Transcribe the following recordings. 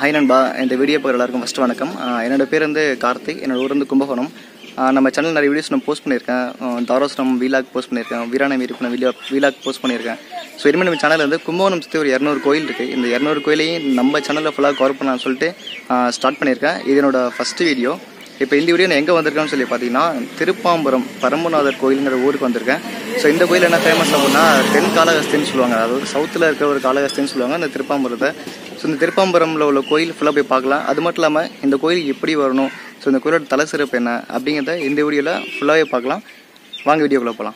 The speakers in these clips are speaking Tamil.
ஹாய் நண்பா இந்த வீடியோ பார்க்குற எல்லாருக்கும் ஃபஸ்ட்டு வணக்கம் ஆஹ் என்னோட பேர் வந்து கார்த்திக் என்னோட ஊர் வந்து கும்பகோணம் ஆஹ் நம்ம சேனல் நிறைய வீடியோஸ் நான் போஸ்ட் பண்ணியிருக்கேன் ஆஹ் தாராசுரம் வீலாக் போஸ்ட் பண்ணியிருக்கேன் வீராண வீருக்கு நான் வீடியோ வீலாக் போஸ்ட் பண்ணியிருக்கேன் ஸோ இனிமேல் நம்ம சேனல் வந்து கும்பகோணம் சுற்றி ஒரு இரநூறு கோயில் இருக்குது இந்த இரநூறு கோயிலையும் நம்ம சேனலில் ஃபுல்லாக கவர் பண்ணலாம்னு சொல்லிட்டு ஸ்டார்ட் பண்ணியிருக்கேன் இது என்னோட ஃபஸ்ட்டு வீடியோ இப்போ இந்த வீடியோ நான் எங்கே வந்திருக்கேன்னு சொல்லி பார்த்தீங்கன்னா திருப்பாம்புரம் பரம்புநாதர் கோயிலுங்கிற ஊருக்கு வந்திருக்கேன் ஸோ இந்த கோயில் என்ன ஃபேமஸ் அப்படின்னா தென் காளகஸ்தின்னு சொல்லுவாங்க அதாவது சவுத்தில் இருக்கிற ஒரு காளகஸ்தின்னு சொல்லுவாங்க இந்த திருப்பாம்புரத்தை ஸோ இந்த திருப்பாம்புரமில் உள்ள கோயில் ஃபுல்லாக போய் பார்க்கலாம் அது மட்டும் இல்லாமல் இந்த கோயில் எப்படி வரணும் ஸோ இந்த கோயிலோட தலை சிறப்பு என்ன அப்படிங்கிறத இந்த வீடியோவில் ஃபுல்லாகவே பார்க்கலாம் வாங்க வீடியோக்குள்ளே போகலாம்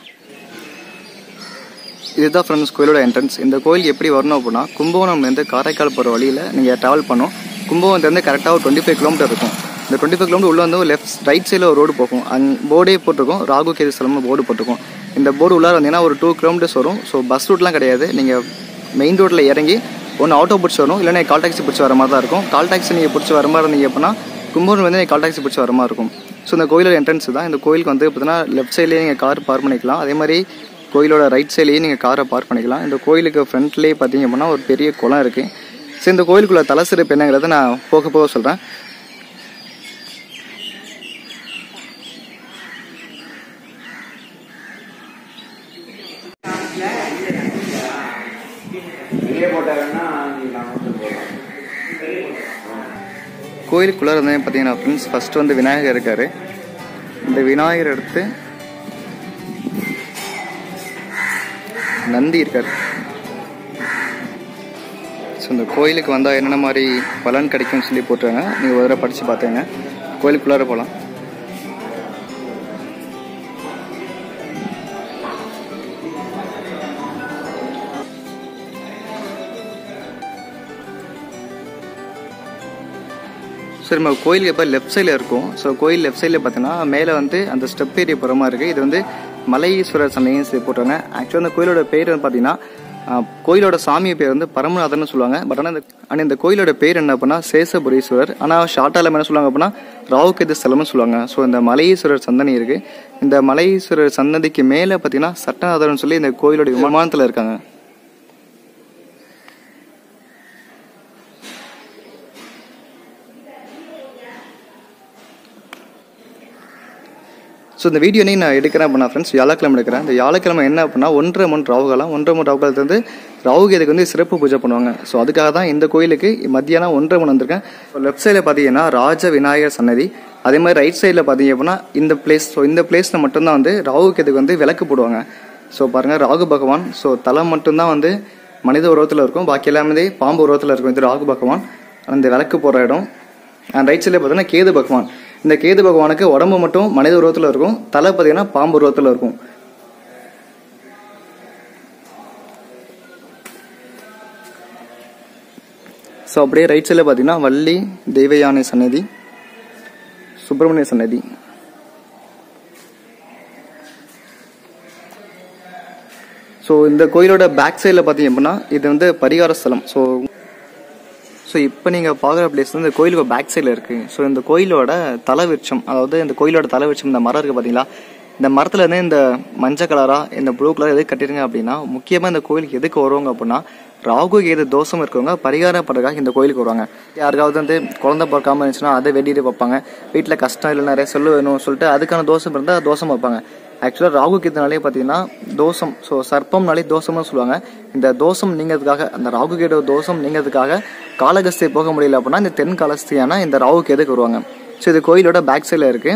இதுதான் ஃப்ரெண்ட்ஸ் கோயிலோட என்ட்ரன்ஸ் இந்த கோயில் எப்படி வரணும் அப்படின்னா கும்பகோணம்லேருந்து காரைக்கால் போகிற வழியில் நீங்கள் ட்ராவல் பண்ணணும் கும்பகோணத்துலேருந்து கரெக்டாக ஒரு டுவெண்ட்டி ஃபைவ் கிலோமீட்டர் இருக்கும் இந்த டுவெண்ட்டி ஃபைவ் கிலோமீட்டர் உள்ள வந்து லெஃப்ட் ரைட் சைடில் ஒரு ரோடு போகும் அங் போர்டே போட்டிருக்கும் ராகு கேது ஸ்தலம்னு போர்டு போட்டிருக்கும் இந்த போர்டு உள்ளார வந்தீங்கன்னா ஒரு டூ கிலோமீட்டர்ஸ் வரும் ஸோ பஸ் ரூட்லாம் கிடையாது நீங்கள் மெயின் ரோட்டில் இறங்கி ஒன்று ஆட்டோ பிடிச்சி வரணும் இல்லைன்னா கால் டாக்ஸி பிடிச்சி வர மாதிரி தான் இருக்கும் கால் டாக்ஸி நீங்கள் பிடிச்சி வர மாதிரி இருந்தீங்க அப்படின்னா கும்பகோணம் வந்து கால் டாக்ஸி பிடிச்சி வர மாதிரி இருக்கும் ஸோ இந்த கோயிலோட என்ட்ரன்ஸ் தான் இந்த கோயிலுக்கு வந்து பார்த்தீங்கன்னா லெஃப்ட் சைட்லேயே நீங்கள் கார் பார்க் பண்ணிக்கலாம் அதே மாதிரி கோயிலோட ரைட் சைட்லேயே நீங்கள் காரை பார்க் பண்ணிக்கலாம் இந்த கோயிலுக்கு ஃப்ரண்ட்லேயே பார்த்தீங்க அப்படின்னா ஒரு பெரிய குளம் இருக்குது ஸோ இந்த கோயிலுக்குள்ள தலை சிறப்பு என்னங்கிறத நான் போக போக சொல்கிறேன் வெளியே போட்டாங்கன்னா நீங்கள் நான் வந்து போகலாம் கோயிலுக்குள்ளே இருந்தே பார்த்தீங்கன்னா ஃப்ரெண்ட்ஸ் ஃபர்ஸ்ட் வந்து விநாயகர் இருக்காரு இந்த விநாயகர் எடுத்து நந்தி இருக்காரு ஸோ இந்த கோயிலுக்கு வந்தால் என்னென்ன மாதிரி பலன் கிடைக்கும்னு சொல்லி போட்டுருங்க நீங்கள் ஒரு தடவை படித்து பார்த்துங்க கோயிலுக்குள்ளார போகலாம் சரி நம்ம கோயிலுக்கு எப்போ லெஃப்ட் சைடில் இருக்கும் ஸோ கோயில் லெஃப்ட் சைடில் பார்த்தீங்கன்னா மேலே வந்து அந்த ஸ்டெப் ஏரிய புறமா இருக்குது இது வந்து மலையீஸ்வரர் சன்னையும் சொல்லி போட்டாங்க ஆக்சுவலாக அந்த கோயிலோட பேர் வந்து பார்த்தீங்கன்னா ஆஹ், கோயிலோட சாமி பேர் வந்து பரமநாதன் சொல்லுவாங்க பட் ஆனால் இந்த ஆனால் இந்த கோயிலோட பேர் என்ன அப்படின்னா சேசபுரீஸ்வரர் ஆனால் ஷார்ட்டால என்ன சொல்லுவாங்க அப்படின்னா ராவுகேது ஸ்தலம்னு சொல்லுவாங்க ஸோ இந்த மலையீஸ்வரர் சந்தனி இருக்குது இந்த மலையீஸ்வரர் சன்னதிக்கு மேலே பார்த்தீங்கன்னா சட்டநாதர்னு சொல்லி இந்த கோயிலோட விமானத்தில் இருக்காங்க ஸோ இந்த வீடியோ நீ நான் எடுக்கிறேன் அப்படின்னா ஃப்ரெண்ட்ஸ் வியாழக்கிழமை எடுக்கிறேன் இந்த வியாழக்கிழமை என்ன அப்படின்னா ஒன்றரை மணி ராவுகாலம் ஒன்றரை மணி ராவுகாலத்து வந்து ராவுகேதுக்கு வந்து சிறப்பு பூஜை பண்ணுவாங்க ஸோ அதுக்காக தான் இந்த கோயிலுக்கு மத்தியானம் ஒன்றரை மணி வந்திருக்கேன் ஸோ லெஃப்ட் சைடில் பார்த்தீங்கன்னா ராஜ விநாயகர் சன்னதி அதே மாதிரி ரைட் சைடில் பார்த்தீங்க அப்படின்னா இந்த பிளேஸ் ஸோ இந்த பிளேஸில் மட்டும்தான் வந்து ராகுகேதுக்கு வந்து விளக்கு போடுவாங்க ஸோ பாருங்கள் ராகு பகவான் ஸோ தலை மட்டும்தான் வந்து மனித உருவத்தில் இருக்கும் பாக்கி எல்லாமே பாம்பு உருவத்தில் இருக்கும் இது ராகு பகவான் அந்த விளக்கு போடுற இடம் அண்ட் ரைட் சைடில் பார்த்தீங்கன்னா கேது பகவான் இந்த கேது பகவானுக்கு உடம்பு மட்டும் மனித உருவத்தில் இருக்கும் தலை பார்த்தீங்கன்னா பாம்பு உருவத்தில் இருக்கும் ஸோ அப்படியே ரைட் சைடில் பார்த்தீங்கன்னா வள்ளி தெய்வ யானை சன்னதி சுப்பிரமணிய சன்னதி ஸோ இந்த கோயிலோட பேக் சைடில் பார்த்தீங்க அப்படின்னா இது வந்து பரிகார ஸ்தலம் ஸோ ஸோ இப்போ நீங்கள் பார்க்குற பிளேஸ் வந்து இந்த கோயிலுக்கு பேக் சைடில் இருக்குது ஸோ இந்த கோயிலோட தலவிருட்சம் அதாவது இந்த கோயிலோட தலவிருட்சம் இந்த மரம் இருக்குது பார்த்தீங்களா இந்த மரத்துல இருந்து இந்த மஞ்சள் கலராக இந்த ப்ளூ கலர் எதுக்கு கட்டிருங்க அப்படின்னா முக்கியமாக இந்த கோயிலுக்கு எதுக்கு வருவாங்க அப்படின்னா ராகு கேது தோஷம் இருக்கவங்க பரிகாரம் பண்ணுறதுக்காக இந்த கோயிலுக்கு வருவாங்க யாருக்காவது வந்து குழந்தை பிறக்காம இருந்துச்சுன்னா அதை வெட்டிட்டு வைப்பாங்க வீட்டில் கஷ்டம் இல்லை நிறைய செல்லு வேணும்னு சொல்லிட்டு அதுக்கான தோஷம் இருந்தால் தோஷம் வைப்பாங்க ஆக்சுவலாக ராகு கேதுனாலே பார்த்தீங்கன்னா தோஷம் ஸோ சர்ப்பம்னாலே தோஷம்னு சொல்லுவாங்க இந்த தோஷம் நீங்கிறதுக்காக அந்த ராகு கேது தோஷம் நீங்கிறதுக்காக காலகஸ்தி போக முடியல அப்படின்னா இந்த தென் காலஸ்தியான இந்த ராகு கேதுக்கு வருவாங்க ஸோ இது கோயிலோட பேக் சைடில் இருக்குது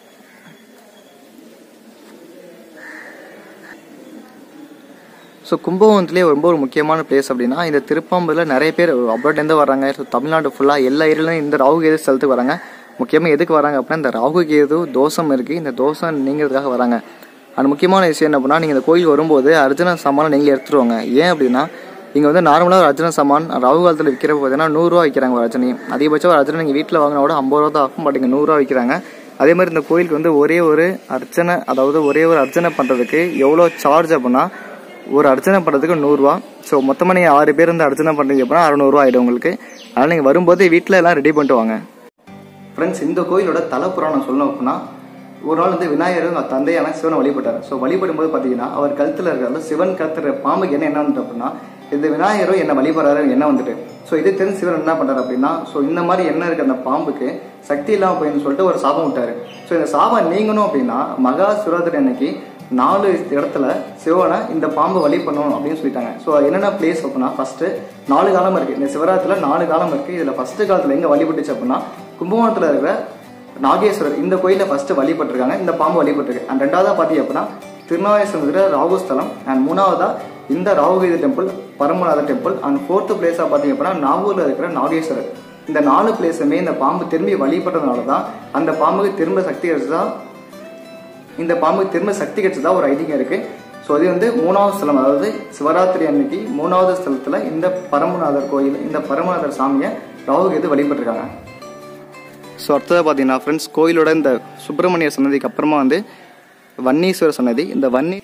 ஸோ கும்பகோணத்துலேயே ரொம்ப ஒரு முக்கியமான பிளேஸ் அப்படின்னா இந்த திருப்பாம்பூரில் நிறைய பேர் அப்ராட்லேருந்து வராங்க ஸோ தமிழ்நாடு ஃபுல்லாக எல்லா ஏரியாலையும் இந்த ராகு கேது ஸ்தலத்துக்கு வராங்க முக்கியமாக எதுக்கு வராங்க அப்படின்னா இந்த ராகு கேது தோஷம் இருக்குது இந்த தோஷம் நீங்கிறதுக்காக வராங்க அது முக்கியமான விஷயம் என்ன அப்படின்னா நீங்கள் இந்த கோயில் வரும்போது அர்ஜுன சாமானை நீங்களே எடுத்துருவாங்க ஏன் அப்படின்னா இங்கே வந்து நார்மலாக ஒரு அர்ஜுன சாமான் ராகு காலத்தில் விற்கிறப்ப பார்த்தீங்கன்னா நூறுரூவா விற்கிறாங்க ஒரு அர்ஜனையும் அதிகபட்சம் ஒரு அர்ஜனை நீங்கள் வீட்டில் வாங்கினா கூட ஐம்பது ரூபா தான் ஆகும் பட் இங்கே நூறுரூவா விற்கிறாங்க அதே மாதிரி இந்த கோயிலுக்கு வந்து ஒரே ஒரு அர்ச்சனை அதாவது ஒரே ஒரு அர்ச்சனை பண்ணுறதுக்கு எவ்வளோ சார்ஜ் அப்படின்னா ஒரு அர்ச்சனை பண்ணுறதுக்கு நூறுரூவா ஸோ மொத்தமாக நீங்கள் ஆறு பேர் வந்து அர்ச்சனை பண்ணுறீங்க அப்படின்னா அறநூறுவா ஆகிடும் உங்களுக்கு அதனால் நீங்கள் வரும்போது வீட்டில் எல்லாம் ரெடி பண்ணிட்டு வாங்க ஃப்ரெண்ட்ஸ் இந்த கோயிலோட தலைப்புறாணம் சொல்லணும் அப்படின்னா ஒரு நாள் வந்து விநாயகர் அவங்க தந்தையான சிவனை வழிபட்டார் ஸோ வழிபடும் போது பார்த்தீங்கன்னா அவர் கழுத்தில் இருக்கிற சிவன் கழுத்துல பாம்புக்கு என்ன என்ன வந்துட்டு அப்படின்னா இந்த விநாயகரும் என்ன வழிபடுறாரு என்ன வந்துட்டு ஸோ இது தெரிஞ்சு சிவன் என்ன பண்றாரு அப்படின்னா ஸோ இந்த மாதிரி என்ன இருக்கு அந்த பாம்புக்கு சக்தி இல்லாம போயின்னு சொல்லிட்டு ஒரு சாபம் விட்டாரு ஸோ இந்த சாபம் நீங்கணும் அப்படின்னா மகா சிவராத்திரி அன்னைக்கு நாலு இடத்துல சிவனை இந்த பாம்பை வழி பண்ணணும் அப்படின்னு சொல்லிட்டாங்க ஸோ என்னென்ன பிளேஸ் அப்படின்னா ஃபர்ஸ்ட் நாலு காலம் இருக்கு இந்த சிவராத்திரில நாலு காலம் இருக்கு இதுல ஃபர்ஸ்ட் காலத்துல எங்க வழிபட்டுச்சு அப்படின்னா கும்பகோணத்துல இருக்கிற நாகேஸ்வரர் இந்த கோயில ஃபர்ஸ்ட் வழிபட்டிருக்காங்க இந்த பாம்பு வழிபட்டிருக்கு அண்ட் ரெண்டாவதா பாத்தீங்க அப்படின்னா திருநாகேஸ்வரம் இருக்கிற ராகுஸ்தலம் அண்ட் மூணாவதா இந்த ராகுகீத temple Paramanatha temple and fourth பிளேஸா பாத்தீங்க அப்படின்னா நாகூர்ல இருக்கிற நாகேஸ்வரர் இந்த நாலு பிளேஸுமே இந்த பாம்பு திரும்பி வழிபட்டதுனால தான் அந்த பாம்புக்கு திரும்ப சக்தி கிடைச்சதா இந்த பாம்புக்கு திரும்ப சக்தி கிடைச்சதா ஒரு ஐதீகம் இருக்கு ஸோ அது வந்து மூணாவது ஸ்தலம் அதாவது சிவராத்திரி அன்னைக்கு மூணாவது ஸ்தலத்துல இந்த பரமநாதர் கோயில் இந்த பரமநாதர் சாமியை ராகுகேது வழிபட்டிருக்காங்க ஸோ அடுத்ததாக பார்த்தீங்கன்னா ஃப்ரெண்ட்ஸ் கோயிலோட இந்த சுப்பிரமணிய சன்னதிக்கு அப்புறமா வந்து வன்னீஸ்வரர் சன்னதி இந்த வன்னி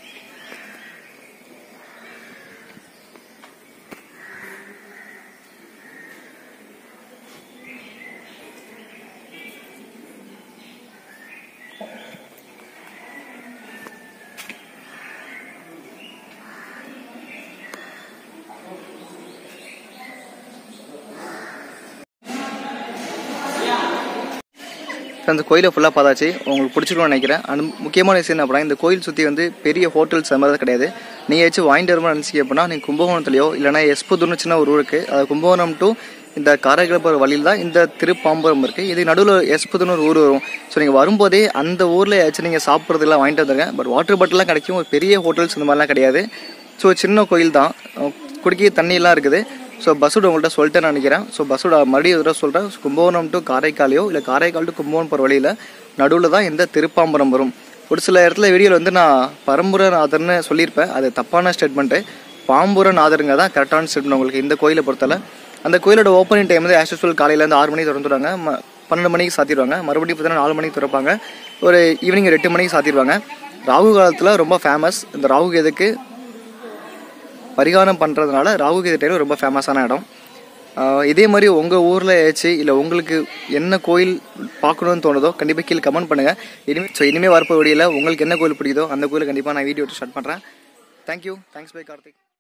அந்த கோயிலை ஃபுல்லாக பார்த்தாச்சு உங்களுக்கு பிடிச்சிருக்கும்னு நினைக்கிறேன் அந்த முக்கியமான விஷயம் என்ன அப்படின்னா இந்த கோயில் சுற்றி வந்து பெரிய ஹோட்டல்ஸ் அந்த மாதிரி கிடையாது நீங்கள் ஏதாச்சும் வாங்கிட்டு வருமா நினச்சிங்க அப்படின்னா நீங்கள் கும்பகோணத்துலையோ இல்லைனா எஸ்புதூர்னு சின்ன ஒரு ஊர் இருக்குது அது கும்பகோணம் டு இந்த காரைக்குடி போகிற வழியில் தான் இந்த திருப்பாம்பரம் இருக்குது இது நடுவில் எஸ்புதூர்னு ஒரு ஊர் வரும் ஸோ நீங்கள் வரும்போதே அந்த ஊரில் ஏதாச்சும் நீங்கள் சாப்பிட்றதுலாம் வாங்கிட்டு வந்துருங்க பட் வாட்டர் பாட்டிலாம் கிடைக்கும் ஒரு பெரிய ஹோட்டல்ஸ் இந்த மாதிரிலாம் கிடையாது ஸோ சின்ன கோயில் தான் குடிக்க தண்ணியெல்லாம் இருக்குது ஸோ பஸ்ஸோட உங்கள்கிட்ட சொல்லிட்டேன்னு நினைக்கிறேன் ஸோ பஸ்ஸோட மறுபடியும் ஒரு தடவை சொல்கிறேன் கும்பகோணம் டு காரைக்காலையோ இல்லை காரைக்கால் டு கும்பகோணம் போகிற வழியில் நடுவில் தான் இந்த திருப்பாம்பரம் வரும் ஒரு சில இடத்துல வீடியோவில் வந்து நான் பரம்புரநாதர்னு சொல்லியிருப்பேன் அது தப்பான ஸ்டேட்மெண்ட்டு பாம்புரநாதருங்க தான் கரெக்டான ஸ்டேட்மெண்ட் உங்களுக்கு இந்த கோயிலை பொறுத்தல அந்த கோயிலோட ஓப்பனிங் டைம் வந்து ஆஸ் யூஸ்வல் காலையிலேருந்து ஆறு மணிக்கு திறந்துடுவாங்க ம பன்னெண்டு மணிக்கு சாத்திடுவாங்க மறுபடியும் பார்த்தீங்கன்னா நாலு மணிக்கு திறப்பாங்க ஒரு ஈவினிங் ஒரு எட்டு மணிக்கு சாத்திடுவாங்க ராகு காலத்தில் ரொம்ப ஃபேமஸ் இந்த ராகு எதுக்கு பரிகாரம் பண்ணுறதுனால ராகுகேது டைலம் ரொம்ப ஃபேமஸான இடம் ஆஹ் இதே மாதிரி உங்கள் ஊரில் ஏதாச்சும் இல்லை உங்களுக்கு என்ன கோயில் பார்க்கணும்னு தோணுதோ கண்டிப்பாக கீழே கமெண்ட் பண்ணுங்கள் இனிமேல் ஸோ இனிமேல் வரப்போ வீடியோவில் உங்களுக்கு என்ன கோயில் பிடிக்குதோ அந்த கோயிலை கண்டிப்பாக நான் வீடியோ ஸ்டார்ட் பண்ணுறேன் தேங்க்யூ தேங்க்ஸ் பை கார்த்திக்